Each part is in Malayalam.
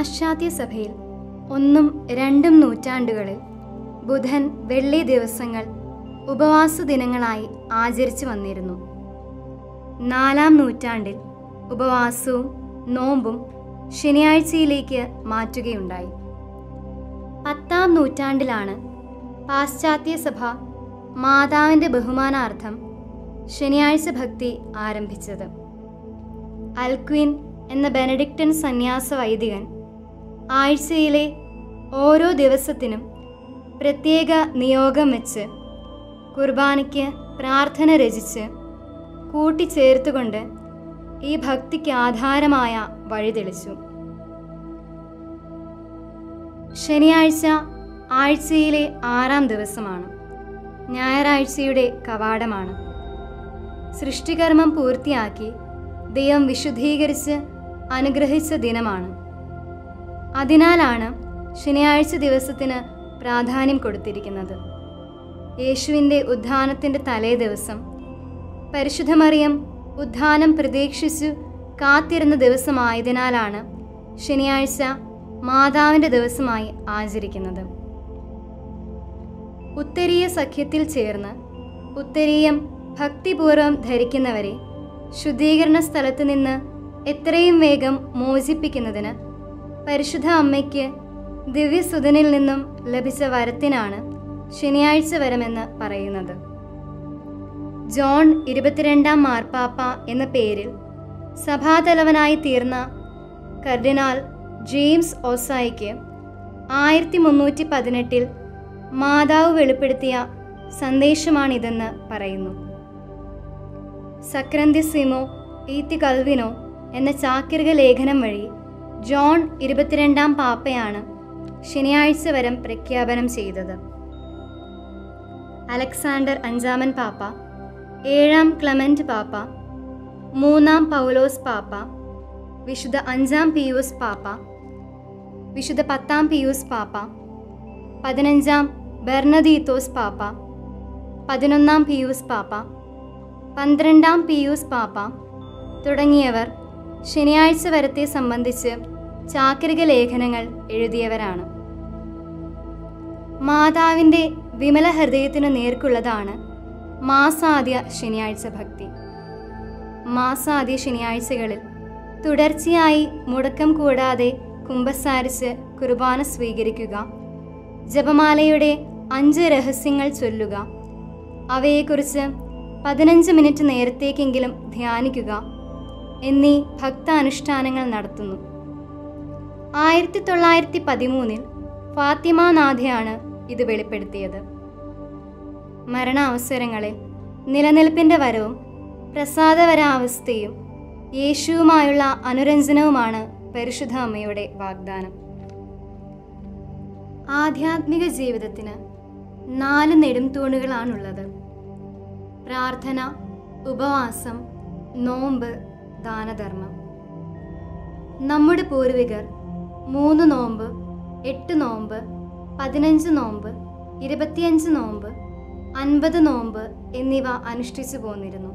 പാശ്ചാത്യ സഭയിൽ ഒന്നും രണ്ടും നൂറ്റാണ്ടുകളിൽ ബുധൻ വെള്ളി ദിവസങ്ങൾ ഉപവാസ ദിനങ്ങളായി ആചരിച്ചു വന്നിരുന്നു നാലാം നൂറ്റാണ്ടിൽ ഉപവാസവും നോമ്പും ശനിയാഴ്ചയിലേക്ക് മാറ്റുകയുണ്ടായി പത്താം നൂറ്റാണ്ടിലാണ് പാശ്ചാത്യ സഭ മാതാവിൻ്റെ ബഹുമാനാർത്ഥം ശനിയാഴ്ച ഭക്തി ആരംഭിച്ചത് അൽക്വിൻ എന്ന ബെനഡിക്റ്റൻ സന്യാസ വൈദികൻ ആഴ്ചയിലെ ഓരോ ദിവസത്തിനും പ്രത്യേക നിയോഗം വെച്ച് കുർബാനയ്ക്ക് പ്രാർത്ഥന രചിച്ച് കൂട്ടിച്ചേർത്തുകൊണ്ട് ഈ ഭക്തിക്ക് ആധാരമായ വഴി തെളിച്ചു ശനിയാഴ്ച ആഴ്ചയിലെ ആറാം ദിവസമാണ് ഞായറാഴ്ചയുടെ കവാടമാണ് സൃഷ്ടികർമ്മം പൂർത്തിയാക്കി ദൈവം വിശുദ്ധീകരിച്ച് അനുഗ്രഹിച്ച ദിനമാണ് അതിനാലാണ് ശനിയാഴ്ച ദിവസത്തിന് പ്രാധാന്യം കൊടുത്തിരിക്കുന്നത് യേശുവിൻ്റെ ഉദ്ധാനത്തിൻ്റെ തലേ ദിവസം പരിശുദ്ധമറിയം ഉദ്ധാനം പ്രതീക്ഷിച്ചു കാത്തിരുന്ന ദിവസമായതിനാലാണ് ശനിയാഴ്ച മാതാവിൻ്റെ ദിവസമായി ആചരിക്കുന്നത് ഉത്തരീയ സഖ്യത്തിൽ ചേർന്ന് ഉത്തരീയം ഭക്തിപൂർവം ധരിക്കുന്നവരെ ശുദ്ധീകരണ സ്ഥലത്ത് നിന്ന് എത്രയും വേഗം മോചിപ്പിക്കുന്നതിന് പരിശുദ്ധ അമ്മയ്ക്ക് ദിവ്യസുതനിൽ നിന്നും ലഭിച്ച വരത്തിനാണ് ശനിയാഴ്ച വരമെന്ന് പറയുന്നത് ജോൺ ഇരുപത്തിരണ്ടാം മാർപ്പാപ്പ എന്ന പേരിൽ സഭാതലവനായി തീർന്ന കർഡിനാൾ ജെയിംസ് ഓസായിക്ക് ആയിരത്തി മുന്നൂറ്റി പതിനെട്ടിൽ മാതാവ് വെളിപ്പെടുത്തിയ സന്ദേശമാണിതെന്ന് പറയുന്നു സക്രന്തിസിമോ ഈത്തി കൽവിനോ എന്ന ചാക്രിക ലേഖനം വഴി ജോൺ ഇരുപത്തിരണ്ടാം പാപ്പയാണ് ശനിയാഴ്ച വരം പ്രഖ്യാപനം ചെയ്തത് അലക്സാണ്ടർ അഞ്ചാമൻ പാപ്പ ഏഴാം ക്ലമന്റ് പാപ്പ മൂന്നാം പൗലോസ് പാപ്പ വിശുദ്ധ അഞ്ചാം പിയൂസ് പാപ്പ വിശുദ്ധ പത്താം പിയൂസ് പാപ്പ പതിനഞ്ചാം ബെർണദീത്തോസ് പാപ്പ പതിനൊന്നാം പിയൂസ് പാപ്പ പന്ത്രണ്ടാം പിയൂസ് പാപ്പ തുടങ്ങിയവർ ശനിയാഴ്ച വരത്തെ സംബന്ധിച്ച് ചാക്രിക ലേഖനങ്ങൾ എഴുതിയവരാണ് മാതാവിൻ്റെ വിമല ഹൃദയത്തിനു നേർക്കുള്ളതാണ് മാസാദ്യ ശനിയാഴ്ച ഭക്തി മാസാദ്യ ശനിയാഴ്ചകളിൽ തുടർച്ചയായി മുടക്കം കൂടാതെ കുമ്പസാരിച്ച് കുർബാന സ്വീകരിക്കുക ജപമാലയുടെ അഞ്ച് രഹസ്യങ്ങൾ ചൊല്ലുക അവയെക്കുറിച്ച് പതിനഞ്ച് മിനിറ്റ് നേരത്തേക്കെങ്കിലും ധ്യാനിക്കുക എന്നീ ഭക്താനുഷ്ഠാനങ്ങൾ നടത്തുന്നു ആയിരത്തി തൊള്ളായിരത്തി പതിമൂന്നിൽ ഫാത്തിമാനാഥയാണ് ഇത് വെളിപ്പെടുത്തിയത് മരണാവസരങ്ങളിൽ നിലനിൽപ്പിൻ്റെ വരവും പ്രസാദവരാവസ്ഥയും യേശുവുമായുള്ള അനുരഞ്ജനവുമാണ് പരിശുദ്ധ അമ്മയുടെ വാഗ്ദാനം ആധ്യാത്മിക ജീവിതത്തിന് നാല് നെടുംതൂണുകളാണുള്ളത് പ്രാർത്ഥന ഉപവാസം നോമ്പ് ദാനധർമ്മം നമ്മുടെ പൂർവികർ മൂന്ന് നോമ്പ് എട്ട് നോമ്പ് പതിനഞ്ച് നോമ്പ് ഇരുപത്തിയഞ്ച് നോമ്പ് അൻപത് നോമ്പ് എന്നിവ അനുഷ്ഠിച്ചു പോന്നിരുന്നു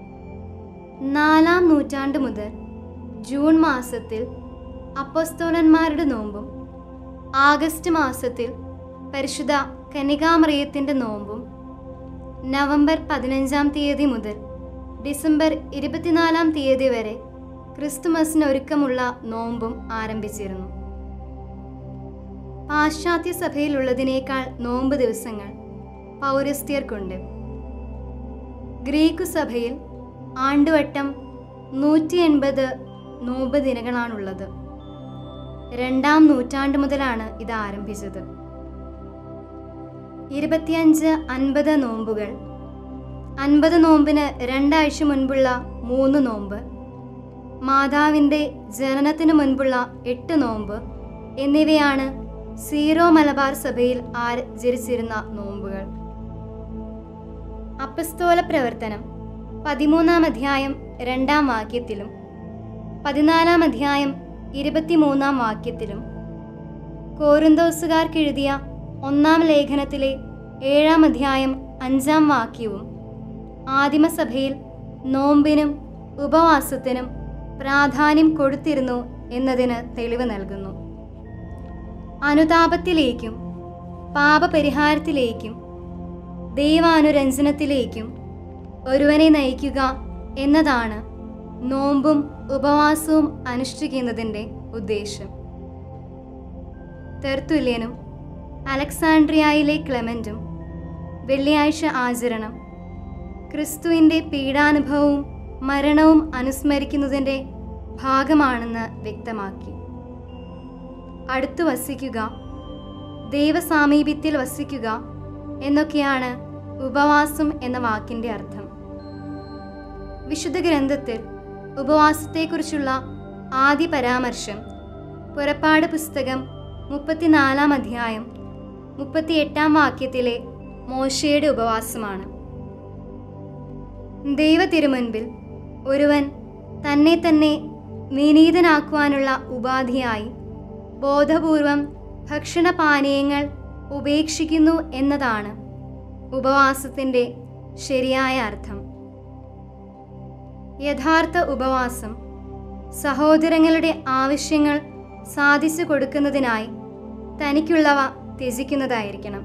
നാലാം നൂറ്റാണ്ട് മുതൽ ജൂൺ മാസത്തിൽ അപ്പസ്തോലന്മാരുടെ നോമ്പും ആഗസ്റ്റ് മാസത്തിൽ പരിശുദ്ധ കനികാമറിയത്തിൻ്റെ നോമ്പും നവംബർ പതിനഞ്ചാം തീയതി മുതൽ ഡിസംബർ ഇരുപത്തിനാലാം തീയതി വരെ ക്രിസ്തുമസിന് ഒരുക്കമുള്ള നോമ്പും ആരംഭിച്ചിരുന്നു പാശ്ചാത്യ സഭയിലുള്ളതിനേക്കാൾ നോമ്പ് ദിവസങ്ങൾ പൗരസ്ത്യർക്കുണ്ട് ഗ്രീക്കു സഭയിൽ ആണ്ടുവട്ടം നൂറ്റി എൺപത് നോമ്പ് ദിനങ്ങളാണുള്ളത് രണ്ടാം നൂറ്റാണ്ട് മുതലാണ് ഇത് ആരംഭിച്ചത് ഇരുപത്തിയഞ്ച് അൻപത് നോമ്പുകൾ അൻപത് നോമ്പിന് രണ്ടാഴ്ച മുൻപുള്ള മൂന്ന് നോമ്പ് മാതാവിൻ്റെ ജനനത്തിനു മുൻപുള്ള എട്ട് നോമ്പ് എന്നിവയാണ് സീറോ മലബാർ സഭയിൽ ആചരിച്ചിരുന്ന നോമ്പുകൾ അപ്പസ്തോല പ്രവർത്തനം പതിമൂന്നാം അധ്യായം രണ്ടാം വാക്യത്തിലും പതിനാലാം അധ്യായം ഇരുപത്തിമൂന്നാം വാക്യത്തിലും കോരുന്തോസുകാർക്കെഴുതിയ ഒന്നാം ലേഖനത്തിലെ ഏഴാം അധ്യായം അഞ്ചാം വാക്യവും ആദിമസഭയിൽ നോമ്പിനും ഉപവാസത്തിനും പ്രാധാന്യം കൊടുത്തിരുന്നു എന്നതിന് തെളിവ് നൽകുന്നു അനുതാപത്തിലേക്കും പാപപരിഹാരത്തിലേക്കും ദൈവാനുരഞ്ജനത്തിലേക്കും ഒരുവനെ നയിക്കുക എന്നതാണ് നോമ്പും ഉപവാസവും അനുഷ്ഠിക്കുന്നതിൻ്റെ ഉദ്ദേശം തെർത്തുല്യനും അലക്സാണ്ട്രിയയിലെ ക്ലെമൻറ്റും വെള്ളിയാഴ്ച ആചരണം ക്രിസ്തുവിൻ്റെ പീഡാനുഭവവും മരണവും അനുസ്മരിക്കുന്നതിൻ്റെ ഭാഗമാണെന്ന് വ്യക്തമാക്കി അടുത്തു വസിക്കുക ദൈവസാമീപ്യത്തിൽ വസിക്കുക എന്നൊക്കെയാണ് ഉപവാസം എന്ന വാക്കിൻ്റെ അർത്ഥം വിശുദ്ധ ഗ്രന്ഥത്തിൽ ഉപവാസത്തെക്കുറിച്ചുള്ള ആദ്യ പരാമർശം പുറപ്പാട് പുസ്തകം മുപ്പത്തിനാലാം അധ്യായം മുപ്പത്തിയെട്ടാം വാക്യത്തിലെ മോശയുടെ ഉപവാസമാണ് ദൈവ തിരുമുൻപിൽ ഒരുവൻ തന്നെ തന്നെ വിനീതനാക്കുവാനുള്ള ഉപാധിയായി ബോധപൂർവം ഭക്ഷണപാനീയങ്ങൾ ഉപേക്ഷിക്കുന്നു എന്നതാണ് ഉപവാസത്തിൻ്റെ ശരിയായ അർത്ഥം യഥാർത്ഥ ഉപവാസം സഹോദരങ്ങളുടെ ആവശ്യങ്ങൾ സാധിച്ചു കൊടുക്കുന്നതിനായി തനിക്കുള്ളവ ത്യജിക്കുന്നതായിരിക്കണം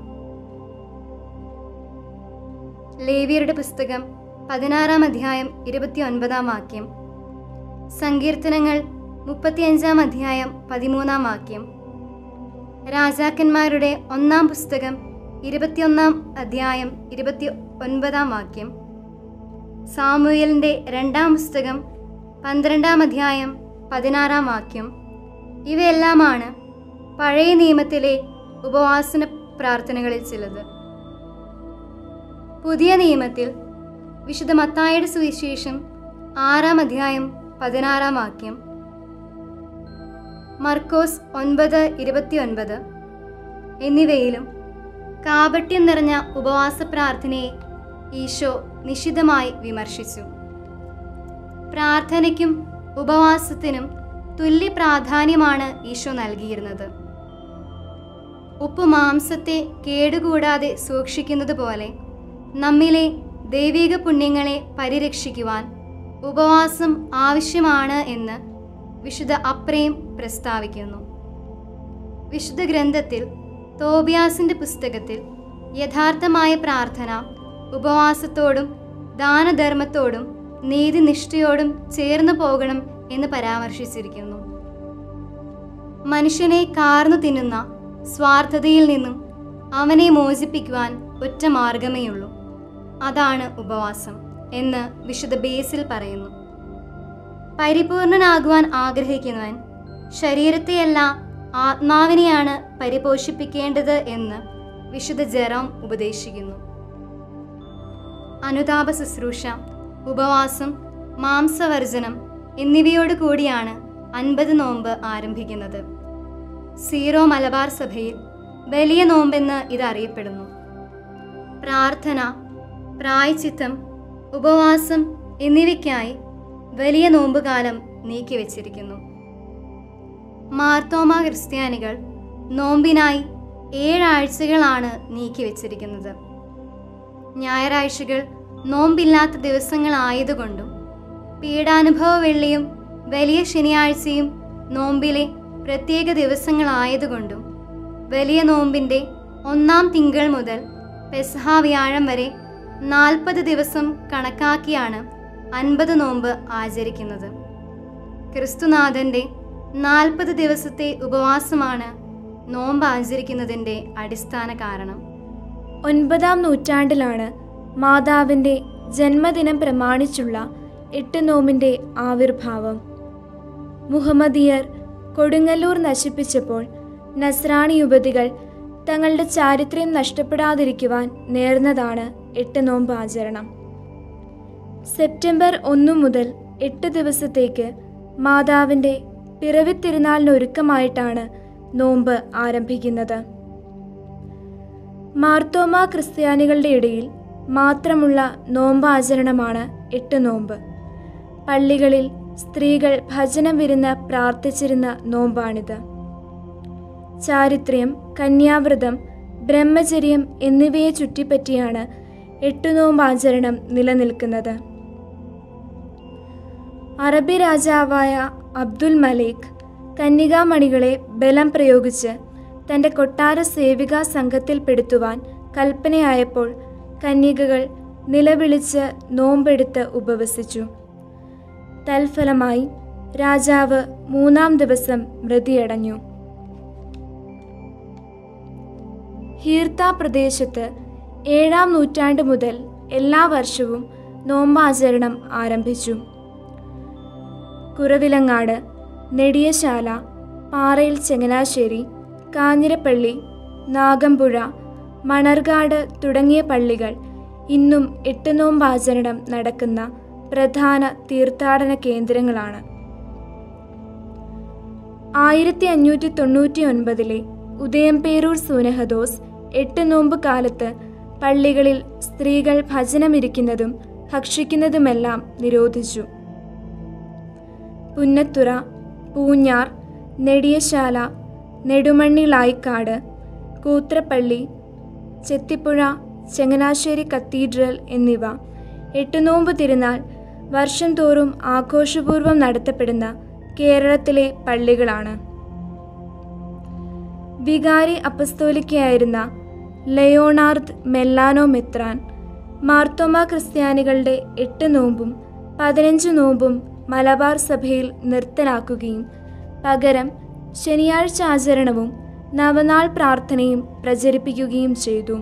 ലേവിയരുടെ പുസ്തകം പതിനാറാം അധ്യായം ഇരുപത്തി ഒൻപതാം വാക്യം സങ്കീർത്തനങ്ങൾ മുപ്പത്തിയഞ്ചാം അധ്യായം പതിമൂന്നാം വാക്യം രാജാക്കന്മാരുടെ ഒന്നാം പുസ്തകം ഇരുപത്തിയൊന്നാം അധ്യായം ഇരുപത്തി ഒൻപതാം വാക്യം സാമുയലിൻ്റെ രണ്ടാം പുസ്തകം പന്ത്രണ്ടാം അധ്യായം പതിനാറാം വാക്യം ഇവയെല്ലാമാണ് പഴയ നിയമത്തിലെ ഉപവാസന പ്രാർത്ഥനകളിൽ ചിലത് പുതിയ നിയമത്തിൽ വിശുദ്ധ മത്തായുടെ സുവിശേഷം ആറാം അധ്യായം പതിനാറാം വാക്യം മർക്കോസ് ഒൻപത് ഇരുപത്തിയൊൻപത് എന്നിവയിലും കാപട്യം നിറഞ്ഞ ഉപവാസ പ്രാർത്ഥനയെ ഈശോ നിശിതമായി വിമർശിച്ചു പ്രാർത്ഥനയ്ക്കും ഉപവാസത്തിനും തുല്യ പ്രാധാന്യമാണ് ഈശോ നൽകിയിരുന്നത് ഉപ്പ് മാംസത്തെ കേടുകൂടാതെ സൂക്ഷിക്കുന്നത് പോലെ നമ്മിലെ ദൈവിക പുണ്യങ്ങളെ പരിരക്ഷിക്കുവാൻ ഉപവാസം ആവശ്യമാണ് എന്ന് വിശുദ്ധ അപ്രേം പ്രസ്താവിക്കുന്നു വിശുദ്ധ ഗ്രന്ഥത്തിൽ തോബിയാസിന്റെ പുസ്തകത്തിൽ യഥാർത്ഥമായ പ്രാർത്ഥന ഉപവാസത്തോടും ദാനധർമ്മത്തോടും നീതിനിഷ്ഠയോടും ചേർന്നു പോകണം എന്ന് പരാമർശിച്ചിരിക്കുന്നു മനുഷ്യനെ കാർന്നു തിന്നുന്ന സ്വാർത്ഥതയിൽ നിന്നും അവനെ മോചിപ്പിക്കുവാൻ ഒറ്റ മാർഗമേയുള്ളൂ അതാണ് ഉപവാസം എന്ന് വിശുദ്ധ ബേസിൽ പറയുന്നു പരിപൂർണനാകുവാൻ ആഗ്രഹിക്കുന്നവൻ ശരീരത്തെയല്ല ആത്മാവിനെയാണ് പരിപോഷിപ്പിക്കേണ്ടത് എന്ന് വിശുദ്ധ ജെറോം ഉപദേശിക്കുന്നു അനുതാപ ശുശ്രൂഷ ഉപവാസം മാംസവർജനം എന്നിവയോട് കൂടിയാണ് അൻപത് നോമ്പ് ആരംഭിക്കുന്നത് സീറോ മലബാർ സഭയിൽ വലിയ നോമ്പെന്ന് ഇത് അറിയപ്പെടുന്നു പ്രാർത്ഥന പ്രായച്ചിത്തം ഉപവാസം എന്നിവയ്ക്കായി വലിയ നോമ്പുകാലം നീക്കിവെച്ചിരിക്കുന്നു മാർത്തോമ ക്രിസ്ത്യാനികൾ നോമ്പിനായി ഏഴാഴ്ചകളാണ് നീക്കിവെച്ചിരിക്കുന്നത് ഞായറാഴ്ചകൾ നോമ്പില്ലാത്ത ദിവസങ്ങളായതുകൊണ്ടും പീഡാനുഭവ വെള്ളിയും വലിയ ശനിയാഴ്ചയും നോമ്പിലെ പ്രത്യേക ദിവസങ്ങളായതുകൊണ്ടും വലിയ നോമ്പിൻ്റെ ഒന്നാം തിങ്കൾ മുതൽ പെസഹ വ്യാഴം വരെ നാൽപ്പത് ദിവസം കണക്കാക്കിയാണ് അൻപത് നോമ്പ് ആചരിക്കുന്നത് ക്രിസ്തുനാഥൻ്റെ നാൽപ്പത് ദിവസത്തെ ഉപവാസമാണ് നോമ്പ് ആചരിക്കുന്നതിൻ്റെ അടിസ്ഥാന കാരണം ഒൻപതാം നൂറ്റാണ്ടിലാണ് മാതാവിൻ്റെ ജന്മദിനം പ്രമാണിച്ചുള്ള എട്ട് നോമിൻ്റെ ആവിർഭാവം മുഹമ്മദിയർ കൊടുങ്ങല്ലൂർ നശിപ്പിച്ചപ്പോൾ നസ്രാണി യുവതികൾ തങ്ങളുടെ ചാരിത്രം നഷ്ടപ്പെടാതിരിക്കുവാൻ നേർന്നതാണ് എട്ട് നോമ്പ് ആചരണം സെപ്റ്റംബർ ഒന്നു മുതൽ എട്ട് ദിവസത്തേക്ക് മാതാവിൻ്റെ പിറവിത്തിരുനാളിനൊരുക്കമായിട്ടാണ് നോമ്പ് ആരംഭിക്കുന്നത് മാർത്തോമ ക്രിസ്ത്യാനികളുടെ ഇടയിൽ മാത്രമുള്ള നോമ്പാചരണമാണ് എട്ട് നോമ്പ് പള്ളികളിൽ സ്ത്രീകൾ ഭജനം വിരുന്ന് പ്രാർത്ഥിച്ചിരുന്ന നോമ്പാണിത് ചാരിത്ര്യം കന്യാവ്രതം ബ്രഹ്മചര്യം എന്നിവയെ ചുറ്റിപ്പറ്റിയാണ് എട്ടു നോമ്പാചരണം നിലനിൽക്കുന്നത് അറബി രാജാവായ അബ്ദുൽ മലേക് കന്യകാമണികളെ ബലം പ്രയോഗിച്ച് തൻ്റെ കൊട്ടാര സേവികാ സംഘത്തിൽപ്പെടുത്തുവാൻ കൽപ്പനയായപ്പോൾ കന്യകകൾ നിലവിളിച്ച് നോമ്പെടുത്ത് ഉപവസിച്ചു തൽഫലമായി രാജാവ് മൂന്നാം ദിവസം മൃതിയടഞ്ഞു ഹീർത്ത പ്രദേശത്ത് ഏഴാം നൂറ്റാണ്ട് മുതൽ എല്ലാ വർഷവും നോമ്പാചരണം ആരംഭിച്ചു കുറവിലങ്ങാട് നെടിയശാല പാറയിൽ ചങ്ങനാശ്ശേരി കാഞ്ഞിരപ്പള്ളി നാഗമ്പുഴ മണർകാട് തുടങ്ങിയ പള്ളികൾ ഇന്നും എട്ട് നോമ്പാചരണം നടക്കുന്ന പ്രധാന തീർത്ഥാടന കേന്ദ്രങ്ങളാണ് ആയിരത്തി അഞ്ഞൂറ്റി തൊണ്ണൂറ്റി ഒൻപതിലെ ഉദയംപേരൂർ സൂനഹദോസ് എട്ട് നോമ്പ് കാലത്ത് പള്ളികളിൽ സ്ത്രീകൾ ഭജനമിരിക്കുന്നതും ഭക്ഷിക്കുന്നതുമെല്ലാം നിരോധിച്ചു പുന്നത്തുറ പൂഞ്ഞാർ നെടിയശാല നെടുമണ്ണി ലായിക്കാട് കൂത്രപ്പള്ളി ചെത്തിപ്പുഴ ചങ്ങനാശ്ശേരി കത്തീഡ്രൽ എന്നിവ എട്ടുനോമ്പ് തിരുനാൾ വർഷം തോറും ആഘോഷപൂർവ്വം നടത്തപ്പെടുന്ന കേരളത്തിലെ പള്ളികളാണ് വികാരി അപ്പസ്തോലിക്കയായിരുന്ന ലയോണാർഡ് മെല്ലാനോ മെത്രാൻ മാർത്തോമ ക്രിസ്ത്യാനികളുടെ എട്ട് നോമ്പും പതിനഞ്ച് നോമ്പും മലബാർ സഭയിൽ നിർത്തലാക്കുകയും പകരം ശനിയാഴ്ച ആചരണവും നവനാൾ പ്രാർത്ഥനയും പ്രചരിപ്പിക്കുകയും ചെയ്തു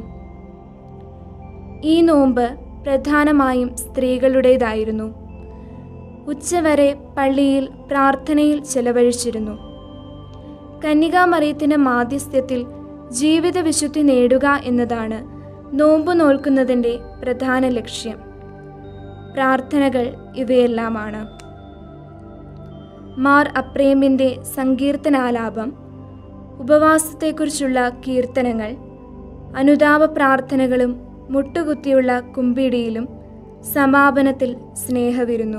ഈ നോമ്പ് പ്രധാനമായും സ്ത്രീകളുടേതായിരുന്നു ഉച്ചവരെ പള്ളിയിൽ പ്രാർത്ഥനയിൽ ചെലവഴിച്ചിരുന്നു കന്യകാമറിയത്തിന്റെ മാധ്യസ്ഥ്യത്തിൽ ജീവിത വിശുദ്ധി നേടുക എന്നതാണ് നോമ്പ് നോൽക്കുന്നതിൻ്റെ പ്രധാന ലക്ഷ്യം പ്രാർത്ഥനകൾ ഇവയെല്ലാമാണ് മാർ അപ്രേമിൻ്റെ സങ്കീർത്തനാലാപം ഉപവാസത്തെക്കുറിച്ചുള്ള കീർത്തനങ്ങൾ അനുതാപ പ്രാർത്ഥനകളും മുട്ടുകുത്തിയുള്ള കുമ്പിടിയിലും സമാപനത്തിൽ സ്നേഹവിരുന്നു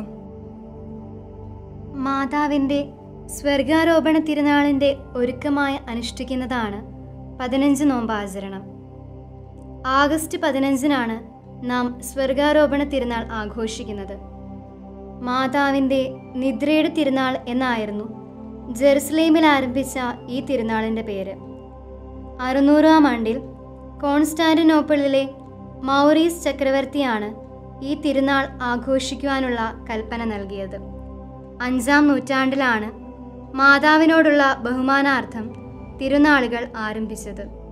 മാതാവിൻ്റെ സ്വർഗാരോപണ തിരുനാളിൻ്റെ ഒരുക്കമായി അനുഷ്ഠിക്കുന്നതാണ് പതിനഞ്ച് നോമ്പാചരണം ആഗസ്റ്റ് പതിനഞ്ചിനാണ് നാം സ്വർഗാരോപണ തിരുനാൾ ആഘോഷിക്കുന്നത് മാതാവിൻ്റെ നിദ്രയുടെ തിരുനാൾ എന്നായിരുന്നു ജെറുസലേമിൽ ആരംഭിച്ച ഈ തിരുനാളിൻ്റെ പേര് അറുന്നൂറാം ആണ്ടിൽ കോൺസ്റ്റാന്റിനോപ്പിളിലെ മൗറീസ് ചക്രവർത്തിയാണ് ഈ തിരുനാൾ ആഘോഷിക്കുവാനുള്ള കൽപ്പന നൽകിയത് അഞ്ചാം നൂറ്റാണ്ടിലാണ് മാതാവിനോടുള്ള ബഹുമാനാർത്ഥം തിരുനാളുകൾ ആരംഭിച്ചത്